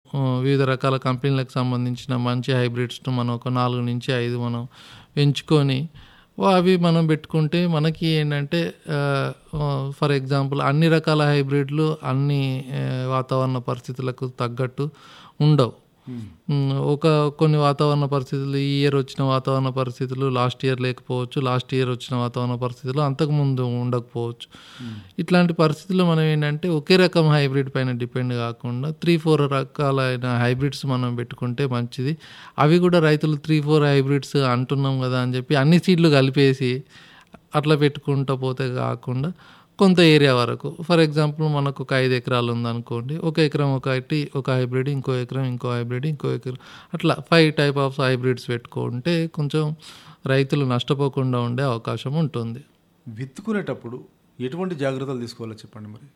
ఆహ్, వివిధ రకాల కంపెనీలకు సంబంధించిన మంచి హైబ్రిడ్స్‌ను మనం ఒక 4-5 మనం ఎంచుకొని అవి మనం పెట్టుకుంటే మనకి ఏంటంటే ఆహ్, ఆహ్, ఫర్ ఎగ్జాంపుల్ అన్ని రకాల హైబ్రిడ్‌లు అన్ని ఆహ్, వాతావరణ పరిస్థితులకు తగ్గట్టు ఉండవు. హ్మ్. ఒక కొన్ని వాతావరణ పరిస్థితులు ఈ ఇయర్ వచ్చిన వాతావరణ పరిస్థితులు లాస్ట్ ఇయర్ లేకపోవచ్చు. లాస్ట్ ఇయర్ వచ్చిన వాతావరణ పరిస్థితులు అంతకుముందు ఉండకపోవచ్చు. ఇట్లాంటి పరిస్థితుల్లో మనం ఏంటంటే ఒకే రకం హైబ్రిడ్ పైన డిపెండ్ కాకుండా 3, 4 రకాలైన హైబ్రిడ్స్ మనం పెట్టుకుంటే మంచిది. అవి కూడా రైతులు 3, 4 హైబ్రిడ్స్ అంటున్నాం కదా అని చెప్పి అన్ని సీడ్లు కలిపేసి అట్లా పెట్టుకుంటా పోతే కాకుండా కొంత ఏరియా వరకు ఫర్ ఎగ్జాంపుల్ మనకు ఒక 5 ఎకరాలు ఉందనుకోండి. ఒక ఎకరం ఒకటి ఒక హైబ్రిడ్, ఇంకో ఎకరం ఇంకో హైబ్రిడ్, ఇంకో ఎకరం అట్లా 5 టైప్ ఆఫ్ హైబ్రిడ్స్ పెట్టుకుంటే కొంచెం రైతులు నష్టపోకుండా ఉండే అవకాశం ఉంటుంది. విత్తుకునేటప్పుడు ఎటువంటి జాగ్రత్తలు తీసుకోవాలో చెప్పండి మరి?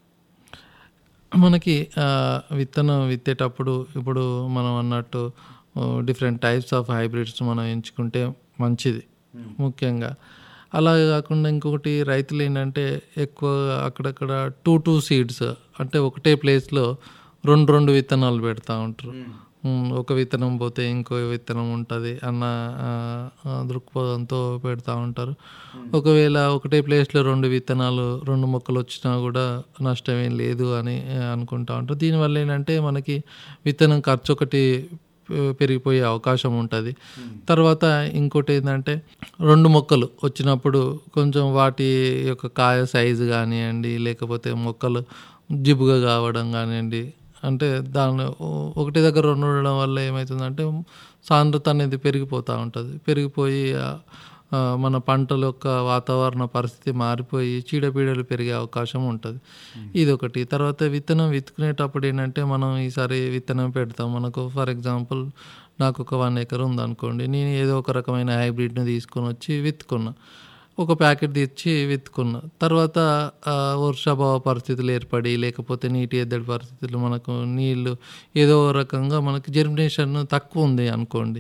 మనకి ఆహ్, విత్తనం విత్తేటప్పుడు ఇప్పుడు మనం అన్నట్టు ఆహ్, డిఫరెంట్ టైప్స్ ఆఫ్ హైబ్రిడ్స్ మనం ఎంచుకుంటే మంచిది ముఖ్యంగా. అలాగే కాకుండా ఇంకొకటి రైతులు ఏంటంటే ఎక్కువ అక్కడక్కడ 2, 2 సీడ్స్ అంటే ఒకటే ప్లేస్‌లో 2, 2 విత్తనాలు పెడతా ఉంటారు. హ్మ్. ఒక విత్తనం పోతే ఇంకో విత్తనం ఉంటది అన్న ఆహ్, ఆహ్, దృక్పథంతో పెడతా ఉంటారు. ఒకవేళ ఒకటే ప్లేస్‌లో 2 విత్తనాలు 2 మొక్కలు వచ్చినా కూడా నష్టమేం లేదు అని అనుకుంటా ఉంటారు. దీనివల్ల ఏంటంటే మనకి విత్తనం ఖర్చు ఒకటి పె పెరిగిపోయే అవకాశం ఉంటది. తర్వాత ఇంకోటి ఏందంటే 2 మొక్కలు వచ్చినప్పుడు కొంచెం వాటి యొక్క కాయ సైజు కానియండి, లేకపోతే మొక్కలు జిబుగా కావడం కానియండి, అంటే దాన్ని ఒ ఒకటి దగ్గర 2 ఉండడం వల్ల ఏమైతుందంటే సాంద్రత అనేది పెరిగిపోతా ఉంటది. పెరిగిపోయి ఆహ్, ఆహ్, మన పంటల యొక్క వాతావరణ పరిస్థితి మారిపోయి చీడపీడలు పెరిగే అవకాశం ఉంటది. ఇదొకటి. తర్వాత విత్తనం విత్తుకునేటప్పుడు ఏంటంటే మనం ఈసారి విత్తనం పెడతాం. మనకు ఫర్ ఎగ్జాంపుల్ నాకొక 1 ఎకర్ ఉందనుకోండి. నేను ఏదో ఒక రకమైన హైబ్రిడ్‌ని తీసుకొనొచ్చి విత్తుకున్నా. ఒక ప్యాకెట్ తెచ్చి విత్తుకున్నా. తర్వాత ఆహ్, వర్షాభావ పరిస్థితులు ఏర్పడి లేకపోతే నీటి ఎద్దడి పరిస్థితులు మనకు నీళ్లు ఏదో రకంగా మనకి జర్మినేషన్ తక్కువ ఉంది అనుకోండి.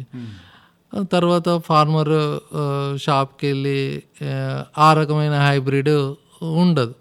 తర్వాత ఫార్మర్ ఆహ్, షాప్‌కెళ్ళి ఆహ్, ఆ రకమైన హైబ్రిడ్ ఉండదు.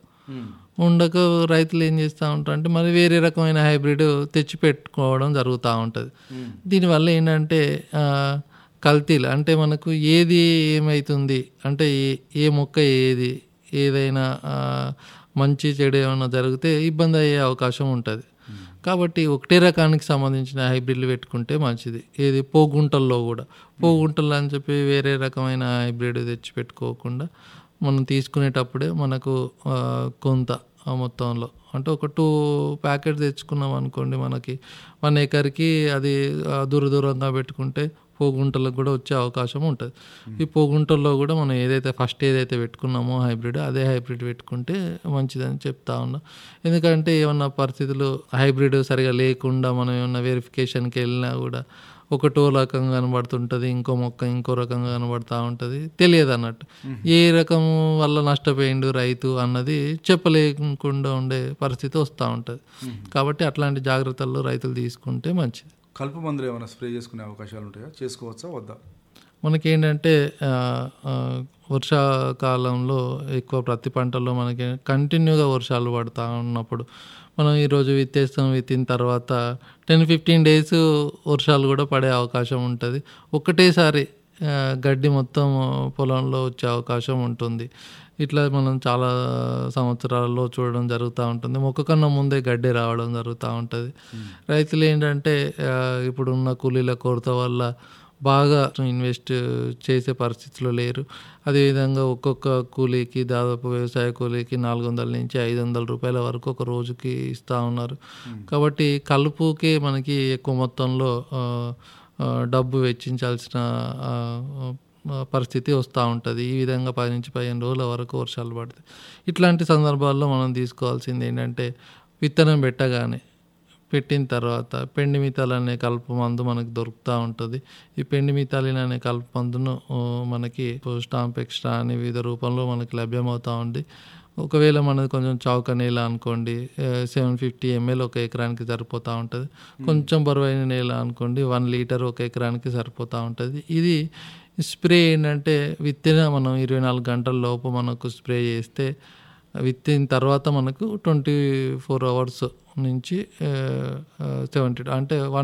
ఉండక రైతులు ఏం చేస్తా ఉంటారంటే మరి వేరే రకమైన హైబ్రిడ్ తెచ్చి పెట్టుకోవడం జరుగుతా ఉంటది. దీనివల్ల ఏంటంటే ఆహ్, కల్తీలు అంటే మనకు ఏది ఏమైతుంది అంటే ఏ ఏ మొక్క ఏది ఏదైనా ఆహ్, మంచి చెడు ఏమన్నా జరిగితే ఇబ్బంది అయ్యే అవకాశం ఉంటది. కాబట్టి ఒకటే రకానికి సంబంధించిన హైబ్రిడ్‌లు పెట్టుకుంటే మంచిది. ఏది పోగుంటల్లో కూడా. పోగుంటలు అని చెప్పి వేరే రకమైన హైబ్రిడ్ తెచ్చి పెట్టుకోకుండా మనం తీసుకునేటప్పుడే మనకు ఆహ్, కొంత ఆ మొత్తంలో అంటే ఒక 2 ప్యాకెట్స్ తెచ్చుకున్నాం అనుకోండి మనకి 1 ఎకర్‌కి అది ఆహ్, దూర దూరంగా పెట్టుకుంటే పోగుంటలకు కూడా వచ్చే అవకాశం ఉంటది. ఈ పోగుంటల్లో కూడా మనం ఏదైతే ఫస్ట్ ఏదైతే పెట్టుకున్నామో హైబ్రిడ్ అదే హైబ్రిడ్ పెట్టుకుంటే మంచిదని చెప్తా ఉన్నా. ఎందుకంటే ఏమన్నా పరిస్థితులు హైబ్రిడ్ సరిగ్గా లేకుండా మనం ఏమన్నా వెరిఫికేషన్‌కి వెళ్ళినా కూడా ఒకటో రకంగా కనబడుతుంటది. ఇంకో మొక్క ఇంకో రకంగా కనబడతా ఉంటది. తెలియదన్నట్టు. ఏ రకం వల్ల నష్టపోయిండు రైతు అన్నది చెప్పలేకుండా ఉండే పరిస్థితి వస్తా ఉంటది. కాబట్టి అట్లాంటి జాగ్రత్తలు రైతులు తీసుకుంటే మంచిది. కలుపు మందులు ఏమైనా స్ప్రే చేసుకునే అవకాశాలు ఉంటాయా? చేసుకోవచ్చా? వద్దా? మనకేంటంటే ఆహ్, ఆహ్, వర్షాకాలంలో ఎక్కువ ప్రతి పంటల్లో మనకి కంటిన్యూగా వర్షాలు పడతా ఉన్నప్పుడు మనం ఈరోజు విత్తేస్తాం. విత్తిన తర్వాత 10, 15 డేస్ వర్షాలు కూడా పడే అవకాశం ఉంటది. ఒకటేసారి ఆహ్, గడ్డి మొత్తం పొలంలో వచ్చే అవకాశం ఉంటుంది. ఇట్లా మనం చాలా సంవత్సరాల్లో చూడడం జరుగుతా ఉంటుంది. మొక్క కన్నా ముందే గడ్డి రావడం జరుగుతా ఉంటది. రైతులు ఏంటంటే ఆహ్, ఇప్పుడున్న కూలీల కొరత వల్ల బాగా ఇన్వెస్ట్ చేసే పరిస్థితిలో లేరు. అదేవిధంగా ఒక్కొక్క కూలీకి దాదాపు వ్యవసాయ కూలీకి 400-500 రూపాయల వరకు ఒక రోజుకి ఇస్తా ఉన్నారు. కాబట్టి కలుపుకే మనకి ఎక్కువ మొత్తంలో ఆహ్, ఆహ్, డబ్బు వెచ్చించాల్సిన ఆహ్, ఆహ్, పరిస్థితి వస్తా ఉంటది. ఈ విధంగా 10-15 రోజుల వరకు వర్షాలు పడతాయి. ఇట్లాంటి సందర్భాల్లో మనం తీసుకోవాల్సింది ఏంటంటే విత్తనం పెట్టగానే పెట్టిన తర్వాత పెండిమిథాల్ అనే కలుపు మందు మనకు దొరుకుతా ఉంటది. ఈ పెండిమిథాలిన్ అనే కలుపు మందును ఆహ్, మనకి స్టాంప్ ఎక్స్ట్రా అని వివిధ రూపంలో మనకి లభ్యమవుతా ఉంది. ఒకవేళ మనది కొంచెం చౌక నేల అనుకోండి ఆహ్, 750 ఎంఎల్ ఒక ఎకరానికి సరిపోతా ఉంటది. కొంచెం బరువైన నేల అనుకోండి 1 లీటర్ ఒక ఎకరానికి సరిపోతా ఉంటది. ఇది స్ప్రే ఏంటంటే విత్తిన మనం 24 గంటల లోపు మనకు స్ప్రే చేస్తే విత్తిన తర్వాత మనకు 24 అవర్స్ నుంచి ఆహ్, ఆహ్, 70 అంటే 1